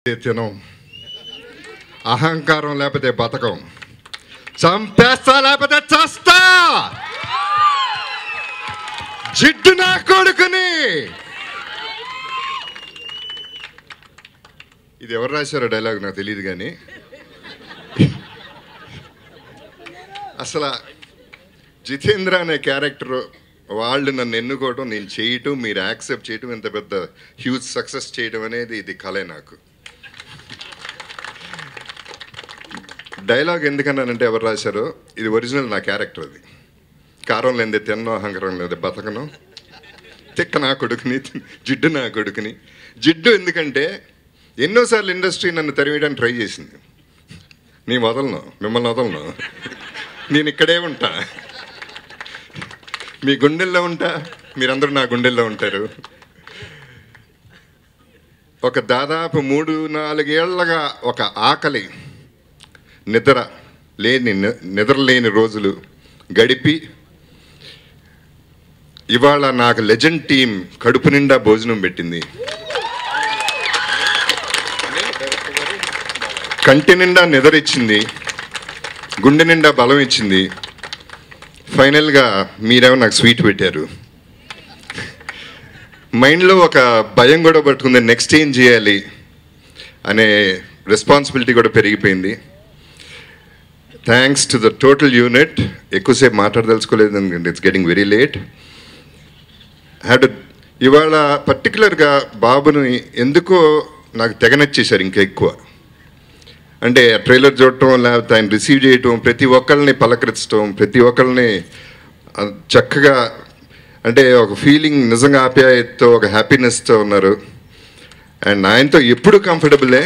తినం అహంకారం లేకపోతే బతకం చంపేస్తా లేకపోతే చస్తా జిడ్డు నా కొడుకుని ఇది ఎవరు రాశారో డైలాగ్ నాకు తెలియదు కానీ అసలు జితేంద్ర అనే క్యారెక్టర్ వాళ్ళు నన్ను ఎన్నుకోవడం నేను చేయటం మీరు యాక్సెప్ట్ చేయటం ఇంత పెద్ద హ్యూజ్ సక్సెస్ చేయడం అనేది ఇది కలే నాకు డైలాగ్ ఎందుకన్నానంటే ఎవరు రాశారో ఇది ఒరిజినల్ నా క్యారెక్టర్ అది కారం లేదే తిన్నో అహంకారం లేదు బతకను తిక్క నా కొడుకుని జిడ్డు నా కొడుకుని జిడ్డు ఎందుకంటే ఎన్నోసార్లు ఇండస్ట్రీ నన్ను తరివేయడానికి ట్రై చేసింది నీ వదలను మిమ్మల్ని వదలను నేను ఇక్కడే ఉంటా మీ గుండెల్లో ఉంటా మీరందరూ నా గుండెల్లో ఉంటారు ఒక దాదాపు మూడు నాలుగేళ్లగా ఒక ఆకలి నిద్ర లేని నిద్ర లేని రోజులు గడిపి ఇవాళ నాకు లెజెండ్ టీం కడుపు నిండా భోజనం పెట్టింది కంటి నిండా నిద్ర ఇచ్చింది గుండె నిండా బలం ఇచ్చింది ఫైనల్గా మీరేమో నాకు స్వీట్ పెట్టారు మైండ్లో ఒక భయం కూడా పట్టుకుంది నెక్స్ట్ ఏం చేయాలి అనే రెస్పాన్సిబిలిటీ కూడా పెరిగిపోయింది thanks to the total unit ఎక్కువసేపు మాట్లాడదలుచుకోలేదు ఎందుకంటే it's getting very late had ఇవాళ పర్టికులర్గా బాబుని ఎందుకో నాకు తెగ నచ్చేశారు ఇంకా ఎక్కువ అంటే ట్రైలర్ చూడటం లేకపోతే ఆయన రిసీవ్ చేయటం ప్రతి ఒక్కరిని పలకరించడం ప్రతి ఒక్కరిని ఆ, చక్కగా అంటే ఒక ఫీలింగ్ నిజంగా ఆప్యాయతతో ఒక హ్యాపీనెస్తో ఉన్నారు అండ్ ఆయనతో ఎప్పుడు కంఫర్టబులే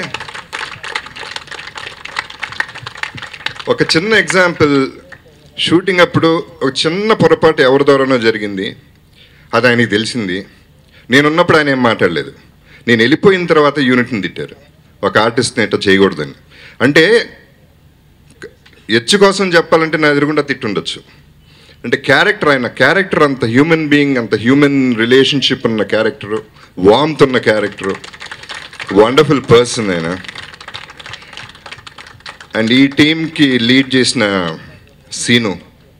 ఒక చిన్న ఎగ్జాంపుల్ షూటింగ్ అప్పుడు ఒక చిన్న పొరపాటు ఎవరి ద్వారానో జరిగింది అది ఆయనకి తెలిసింది నేనున్నప్పుడు ఆయన ఏం మాట్లాడలేదు నేను వెళ్ళిపోయిన తర్వాత యూనిట్ని తిట్టారు ఒక ఆర్టిస్ట్ని ఎట్లా చేయకూడదని అంటే ఎచ్చు కోసం చెప్పాలంటే నా ఎదురుగుండా తిట్టుండొచ్చు అంటే క్యారెక్టర్ ఆయన క్యారెక్టర్ అంత హ్యూమన్ బీయింగ్ అంత హ్యూమన్ రిలేషన్షిప్ ఉన్న క్యారెక్టర్ వామ్త్ ఉన్న క్యారెక్టర్ వండర్ఫుల్ పర్సన్ ఆయన అండ్ ఈ టీంకి లీడ్ చేసిన సీను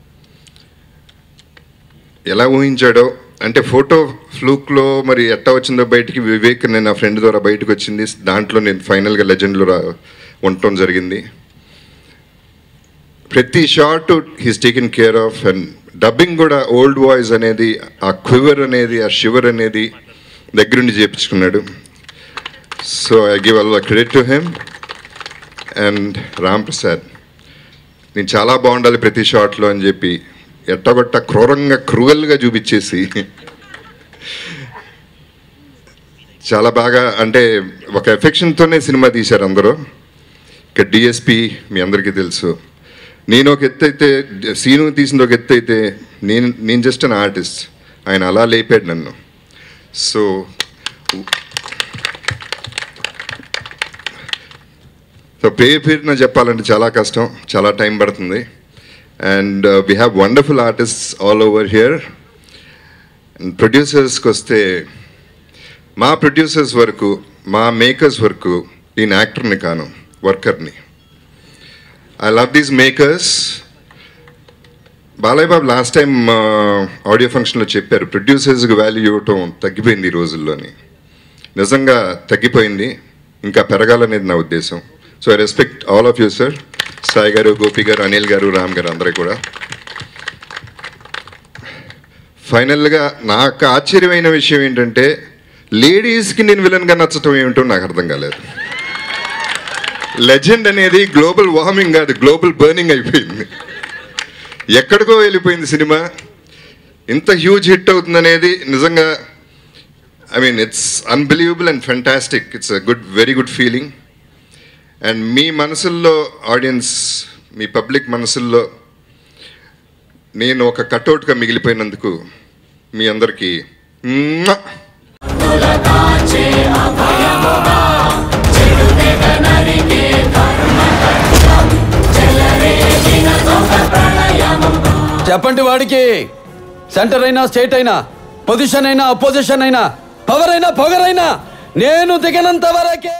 ఎలా ఊహించాడో అంటే ఫోటో ఫ్లూక్లో మరి ఎట్టా వచ్చిందో బయటికి వివేక్ నేను నా ఫ్రెండ్ ద్వారా బయటకు వచ్చింది దాంట్లో నేను ఫైనల్గా లెజెండ్లో రా ఉండటం జరిగింది ప్రతి shot he's taken care of and dubbing కూడా ఓల్డ్ వాయిస్ అనేది ఆ క్వివర్ అనేది ఆ షివర్ అనేది దగ్గరుండి చేపించుకున్నాడు so I give all credit to him and Ram Prasad నేను చాలా బాగుండాలి ప్రతి షాట్లో అని చెప్పి ఎట్టగొట్ట క్రూరంగా క్రూయల్గా చూపించేసి చాలా బాగా అంటే ఒక ఎఫెక్షన్తోనే సినిమా తీశారు అందరూ ఇక డిఎస్పి మీ అందరికీ తెలుసు నేను ఒక ఎత్తు అయితే సీను తీసింది ఒక ఎత్తు అయితే నేను నేను జస్ట్ అన్ ఆర్టిస్ట్ ఆయన అలా లేపాడు నన్ను సో సో పేరు పేరున చెప్పాలంటే చాలా కష్టం చాలా టైం పడుతుంది and we have wonderful artists all over here and ప్రొడ్యూసర్స్కి వస్తే మా ప్రొడ్యూసర్స్ వరకు మా మేకర్స్ వరకు నేను యాక్టర్ని కాను వర్కర్ని I love these makers Balayya Babu last time audio ఫంక్షన్లో చెప్పారు ప్రొడ్యూసర్స్కి వాల్యూ ఇవ్వటం తగ్గిపోయింది ఈ రోజుల్లోని నిజంగా తగ్గిపోయింది ఇంకా పెరగాలనేది నా ఉద్దేశం so I respect all of you sir Sai garu Gopi గారు అనిల్ గారు రామ్ గారు అందరూ కూడా ఫైనల్గా నాకు ఆశ్చర్యమైన విషయం ఏంటంటే లేడీస్కి నేను విలన్గా నచ్చటం ఏమిటో నాకు అర్థం కాలేదు లెజెండ్ అనేది గ్లోబల్ వార్మింగ్ కాదు గ్లోబల్ బర్నింగ్ అయిపోయింది ఎక్కడికో వెళ్ళిపోయింది సినిమా ఇంత హ్యూజ్ హిట్ అవుతుంది అనేది నిజంగా I mean it's unbelievable and fantastic it's a good very good feeling and మీ మనసుల్లో ఆడియన్స్ మీ పబ్లిక్ మనసుల్లో నేను ఒక కటౌట్గా మిగిలిపోయినందుకు మీ అందరికీ మ్వా! చెప్పండి వాడికి సెంటర్ అయినా స్టేట్ అయినా పొజిషన్ అయినా అపోజిషన్ అయినా పవర్ అయినా పొగరైనా నేను దిగనంత వరకే